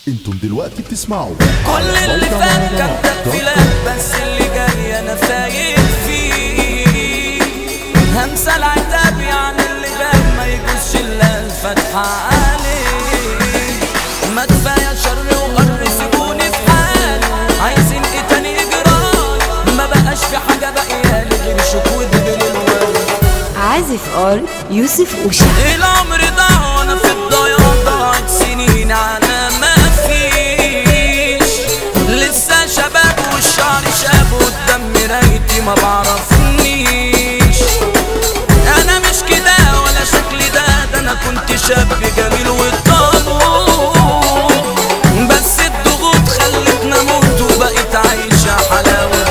انتم دلوقتي بتسمعوا كل اللي فات كان تكفيلات بس اللي جاي انا فايق فيه هنسى العتاب يعني اللي غاب ما يجوزش الا الفتحة عليه ما كفاية شر وقر سيبوني في حالي عايزين ايه تاني يجرالي ما بقاش في حاجة باقية لي غير شكوت بالالوان عازف ار يوسف أوشا العمر ضاع وانا في الضياع ضاعت سنين على ما فيش لسه شباب والشعر شاب قدام مرايتي ما بعرفنيش انا مش كده ولا شكلي ده ده انا كنت شاب جميل والطابور بس الضغوط خلتنا موت وبقيت عايشة حلاوة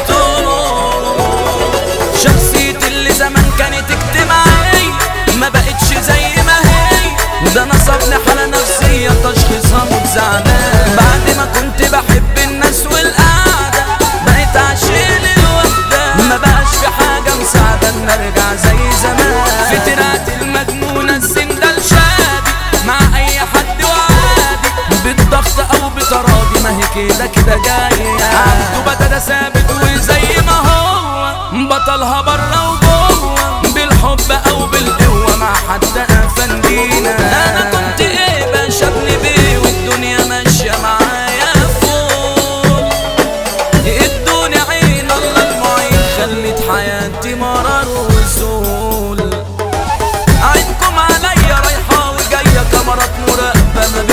طرق شخصيتي اللي زمان كانت اجتماعية ما بقتش زي ما هي ده نصبني حالة نفسية تشخيصها موت زعلان بعد ما كنت بحب الناس والقعدة بقيت عشيل الوحدة ما بقاش في حاجة مساعدة ان ارجع زي زمان في ترعة المجنونة السن ده الشادي مع اي حد وعادي بالضغط او بتراضي ما هي كده كده جاية عنده بدل ثابت وزي ما هو بطلها بره وجوه بالحب او بالقوة مع حد افندينا انا كنت ايه بشبني بيه والدنيا ماشية معايا فوق ادوني عين الله المعين خلت حياتي مرار وسهول عينكم عليا رايحة وجاية كاميرات مراقبة ما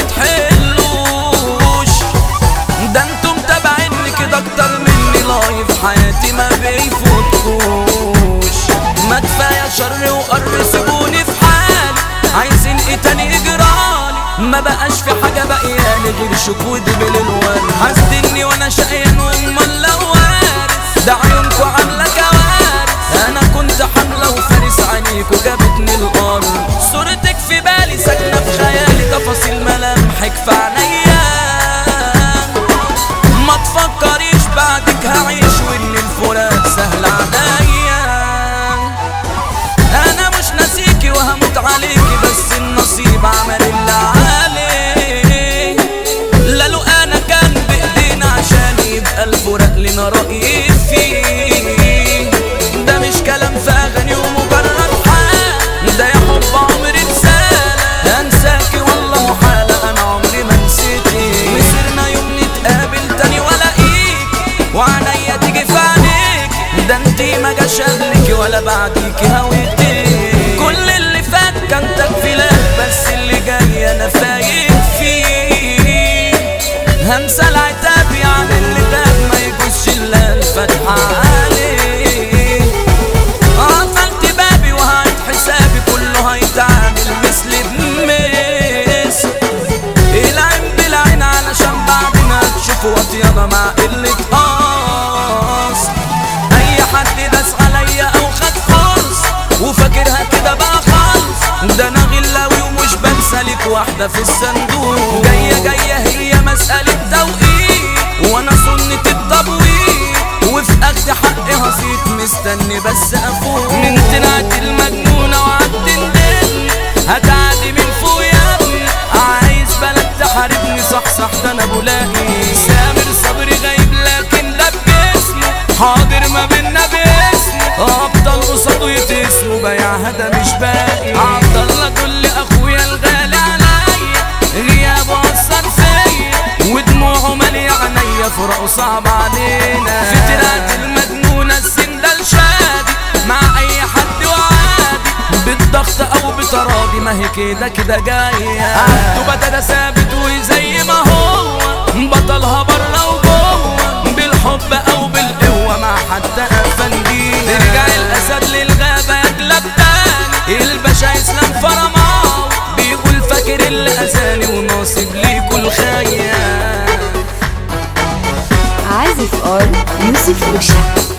بتحلوش ده انتم تابعيني كده اكتر مني لايف حياتي ما بيفوتكوش ما كفاية شر وقر سيبوني في حالي عايزين ايه تاني يجرالي ما بقاش في حاجة باقيالي غير شكوت بالالوان حاسدني وانا شقيان وامال لو وارث ده عيونكوا عاملة كوارث انا كنت حاملة وفارس عينيكوا جابتني الارض صورتك في بالي ساكنة في خيالي تفاصيل ملامحك في عينيا ما تفكريش بعدك هعيش وان الفراق سهل عليا انا مش ناسيكي وهموت عليكي بس النصيب عمل اللي عليه لا لو انا كان بايدينا عشان يبقى الفراق لنا رأي فيه ده مش كلام في اغاني ومجرد حال ده يا حب عمري رسالة انساكي والله محالة انا عمري ما نسيتي مسيرنا يوم نتقابل تاني والاقيك وعينيا تيجي في عينيك ده انتي ما جاش قبلك ولا بعديكي هويتي كل اللي فات كان تكفيلات بس اللي جاي انا فايق فيه هنسى العتاب يعني اللي غاب ما يجوزش الا الفتحة عليه قفلت بابي وهعيد حسابي كله هيتعامل مثل بمثل العين بالعين علشان بعدين هتشوفوا وطيانة مع قلة قاص أي حد داس عليا أو خد فرص وفاكرها كده بقى خالص ده أنا غلاوي ومش بنسى ليك واحدة في الصندوق جاية جاية هي مسألة توقيت وأنا سنة التبويض وفي أخد حقي هصيت مستني بس أفوق من تنعت المجنونة وعالتندن هتعدي من فوق يا ابني عايز بلد تحاربني صح صح ده انا بلاقي سامر صبري غايب لكن ده بجسمه حاضر ما بينا باسمه ابطال قصاده يتسموا بيعها ده مش باقي عبد الله كل اخويا الغالي عليا غيابه اثر فيا ودموعه مالية عينيا فراقه صعب علينا في ترات المجنونة السن ده الشادي مع اي حد وعادي بالضغط او بتراضي ما هي كده كده جاية عنده بدل ثابت وزي ما هو بطلها بره وجوه بالحب او بالقوة مع حتى افندينا ترجع الاسد للغابة يجلب تاني الباشا اسلام فرمان بيقول فاكر اللي اذاني وناصب ليكوا الخيال عازف ار يوسف أوشا